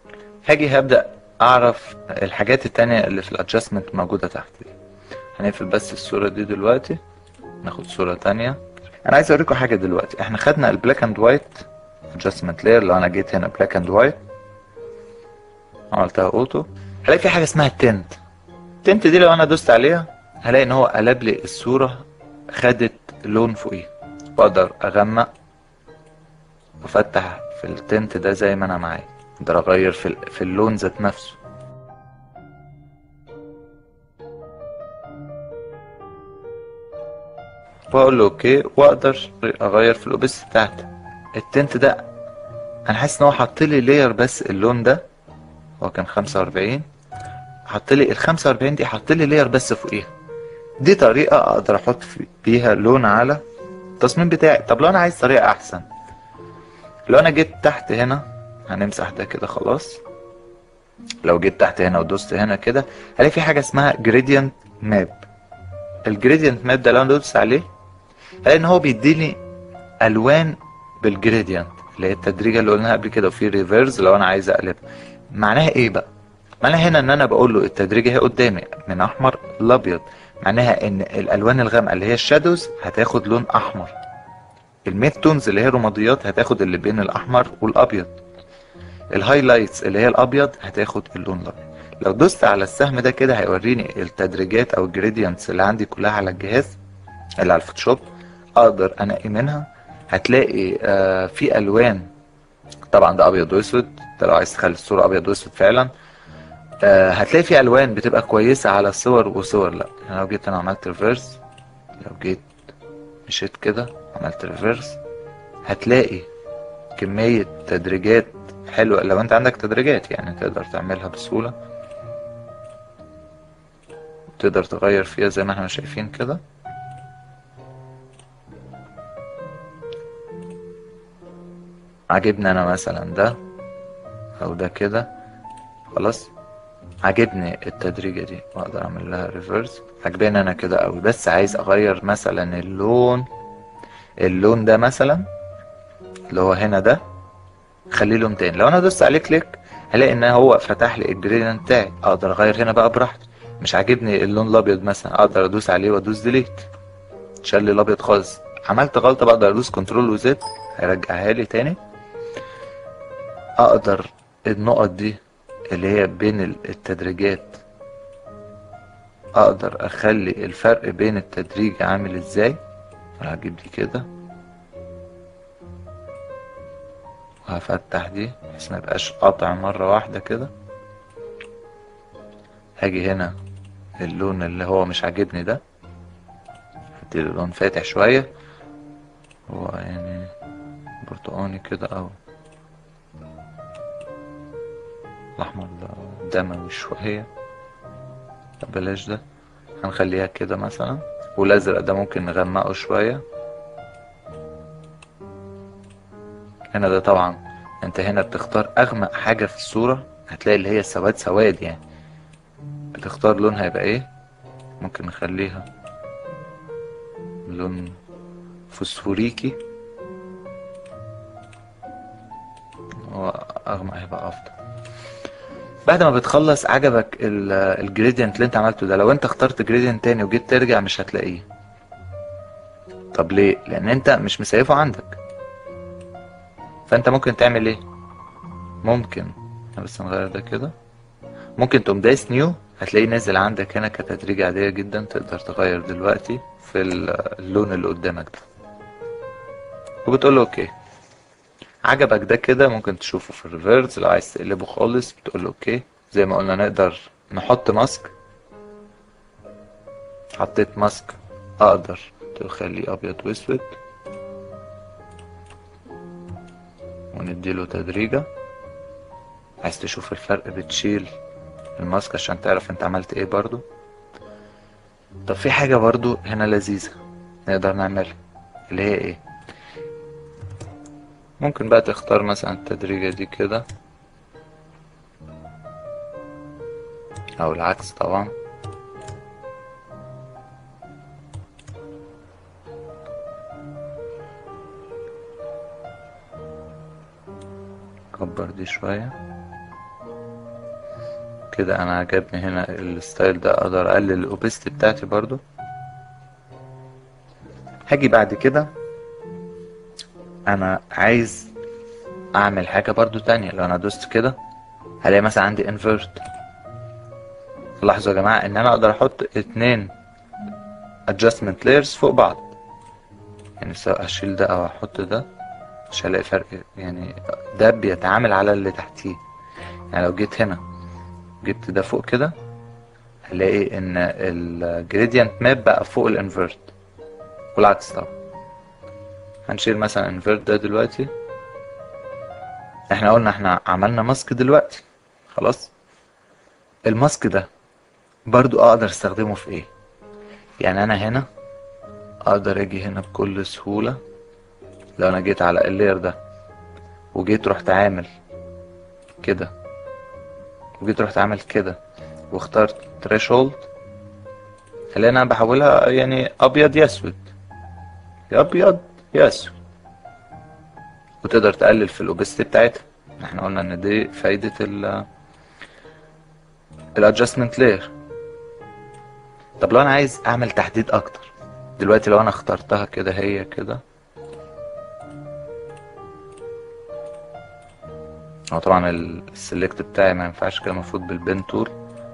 هاجي هبدأ اعرف الحاجات التانية اللي في الادجستمنت موجودة تحت دي هنقفل بس الصورة دي دلوقتي ناخد صورة تانية انا عايز اوريكم حاجة دلوقتي احنا خدنا البلاك اند وايت adjustment layer لو انا جيت هنا بلاك اند وايت عملتها اوتو هلاقي في حاجة اسمها تنت التنت دي لو انا دوست عليها هلاقي ان هو قلب لي الصورة خدت لون فوقيه واقدر اغمق وافتح في التنت ده زي ما انا معايا اقدر اغير في, ال- في اللون ذات نفسه واقول له اوكي واقدر اغير في الاوبس بتاعتي التنت ده انا حاسس ان هو حط لي لاير بس اللون ده هو كان 45 حط لي ال 45 دي حط لي لاير بس فوقيها دي طريقة اقدر احط في- بيها لون على التصميم بتاعي طب لو انا عايز طريقة احسن لو انا جيت تحت هنا هنمسح ده كده خلاص لو جيت تحت هنا ودوست هنا كده هلاقي في حاجة اسمها جريدينت ماب الجريدينت ماب ده لو انا دوست عليه هلاقي ان هو بيديني الوان بالجريدينت اللي هي التدريجة اللي قلناها قبل كده وفي ريفيرز لو انا عايز اقلبها معناها ايه بقى معناها هنا ان انا بقول له التدريجة هي قدامي من احمر لابيض معناها ان الالوان الغامقة اللي هي الشادوز هتاخد لون احمر الميد تونز اللي هي الرماديات هتاخد اللي بين الاحمر والابيض الهايلايتس اللي هي الابيض هتاخد اللون الابيض لو دوست على السهم ده كده هيوريني التدريجات او الجريدينتس اللي عندي كلها على الجهاز اللي على الفوتوشوب اقدر انقي منها هتلاقي آه في الوان طبعا ده ابيض واسود انت لو عايز تخلي الصوره ابيض واسود فعلا آه هتلاقي في الوان بتبقى كويسه على صور وصور لا يعني لو جيت انا عملت ريفيرس لو جيت مشيت كده عملت ريفيرس هتلاقي كمية تدريجات حلوة لو انت عندك تدريجات يعني تقدر تعملها بسهولة تقدر تغير فيها زي ما احنا شايفين كده عاجبني انا مثلا ده او ده كده خلاص عاجبني التدريجة دي واقدر اعمل لها ريفرس عجباني انا كده قوي بس عايز اغير مثلا اللون اللون ده مثلا اللي هو هنا ده خليه لون تاني لو انا دوست عليه كليك هلاقي ان هو فتح لي الجريدينت بتاعي اقدر اغير هنا بقى براحتي مش عاجبني اللون الابيض مثلا اقدر ادوس عليه وادوس ديليت شال لي الابيض خالص عملت غلطه بقدر ادوس كنترول وزد هيرجعها لي تاني اقدر النقط دي اللي هي بين ال- التدريجات اقدر اخلي الفرق بين التدريج عامل ازاي انا هجيب دي كده وهفتح دي بحيث ما يبقاش قطع مرة واحدة كده هاجي هنا اللون اللي هو مش عاجبني ده هديله لون فاتح شوية هو يعني برتقاني كده او الاحمر ده دموي شوية طب بلاش ده هنخليها كده مثلا والازرق ده ممكن نغمقه شوية هنا ده طبعا انت هنا بتختار اغمق حاجة في الصورة هتلاقي اللي هي سواد سواد يعني بتختار لونها يبقى ايه ممكن نخليها لون فوسفوريكي هو اغمق هيبقى افضل بعد ما بتخلص عجبك الجريدينت اللي انت عملته ده لو انت اخترت جريدينت تاني وجيت ترجع مش هتلاقيه طب ليه لان انت مش مسيفه عندك فانت ممكن تعمل ايه ممكن بس نغير ده كده ممكن تقوم دايس نيو هتلاقيه نازل عندك هنا كتدريج عادية جدا تقدر تغير دلوقتي في اللون اللي قدامك ده وبتقول له اوكي عجبك ده كده ممكن تشوفه في الريفيرس لو عايز تقلبه خالص بتقول له اوكي زي ما قلنا نقدر نحط ماسك حطيت ماسك اقدر تخليه ابيض واسود ونديله تدريجة عايز تشوف الفرق بتشيل الماسك عشان تعرف انت عملت ايه برضو طب في حاجة برضو هنا لذيذة نقدر نعملها اللي هي ايه ممكن بقى تختار مثلا التدريجة دي كده او العكس طبعا كبر دي شوية كده انا عجبني هنا الستايل ده اقدر اقلل الاوبستي بتاعتي برضو هاجي بعد كده انا عايز اعمل حاجة برضو تانية لو انا دوست كده هلاقي مثلا عندي انفرت لاحظوا يا جماعة ان انا اقدر احط اتنين adjustment layers فوق بعض يعني سواء هشيل ده او احط ده مش هلاقي فرق يعني ده بيتعامل على اللي تحتيه يعني لو جيت هنا جبت ده فوق كده هلاقي ان الجريدينت ماب بقى فوق الانفرت والعكس طبعا هنشيل مثلا انفرت ده دلوقتي احنا قلنا احنا عملنا ماسك دلوقتي خلاص الماسك ده برضو اقدر استخدمه في ايه يعني انا هنا اقدر اجي هنا بكل سهولة لو انا جيت على اللاير ده وجيت رحت عامل كده وجيت رحت عامل كده واخترت threshold هلاقي انا بحولها يعني ابيض يا اسود يا ابيض يا اسود وتقدر تقلل في الاوبستي بتاعتها احنا قلنا ان دي فايدة ال الادجستمنت لاير طب لو انا عايز اعمل تحديد اكتر دلوقتي لو انا اخترتها كده هي كده هو طبعا السلكت بتاعي ما ينفعش كده المفروض بالبين تول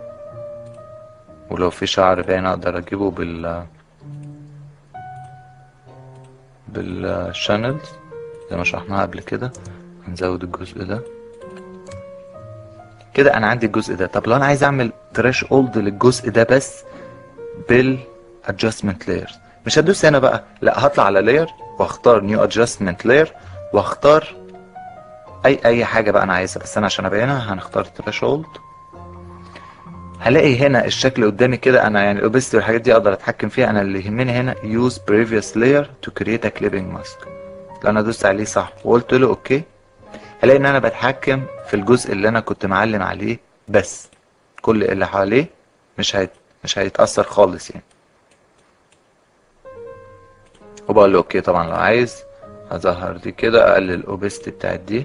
ولو في شعر باين اقدر اجيبه بال بالشانلز زي ما شرحناها قبل كده هنزود الجزء ده كده انا عندي الجزء ده طب لو انا عايز اعمل تراش اولد للجزء ده بس بال adjustment layers مش هدوس هنا بقى لا هطلع على layer واختار new adjustment layer واختار اي اي حاجه بقى انا عايزها بس انا عشان ابينها هنختار threshold هلاقي هنا الشكل قدامي كده انا يعني الاوبستي والحاجات دي اقدر اتحكم فيها انا اللي يهمني هنا use previous layer to create a clipping mask لو انا دوست عليه صح وقلت له اوكي هلاقي ان انا بتحكم في الجزء اللي انا كنت معلم عليه بس كل اللي حواليه مش هيت مش هيتأثر خالص يعني وبقول له اوكي طبعا لو عايز هظهر دي كده اقلل الاوبستي بتاعت دي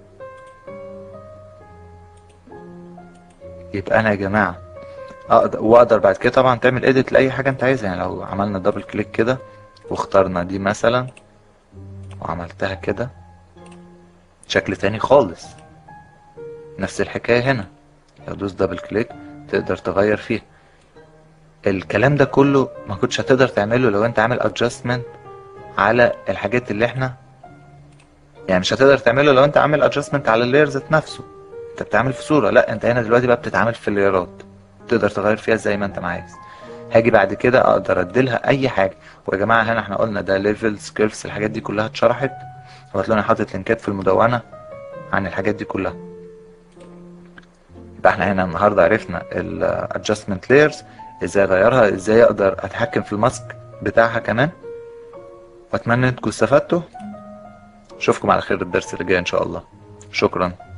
يبقى انا يا جماعه اقدر واقدر بعد كده طبعا تعمل اديت لاي حاجه انت عايزها يعني لو عملنا دبل كليك كده واخترنا دي مثلا وعملتها كده شكل تاني خالص نفس الحكايه هنا لو دوس دبل كليك تقدر تغير فيه الكلام ده كله ما كنتش هتقدر تعمله لو انت عامل ادجستمنت على الحاجات اللي احنا يعني مش هتقدر تعمله لو انت عامل ادجستمنت على اللاير ذات نفسه انت بتعمل في صوره لا انت هنا دلوقتي بقى بتتعامل في اللايرات تقدر تغير فيها زي ما انت ما عايز هاجي بعد كده اقدر اديلها اي حاجه ويا جماعه هنا احنا قلنا ده ليفلز كيرفز الحاجات دي كلها اتشرحت وهتلاقوني حاطط لينكات في المدونه عن الحاجات دي كلها يبقى احنا هنا النهارده عرفنا الادجستمنت لايرز ازاي اغيرها ازاي اقدر اتحكم في الماسك بتاعها كمان واتمنى انكم استفدتوا اشوفكم على خير الدرس اللي جاي ان شاء الله شكرا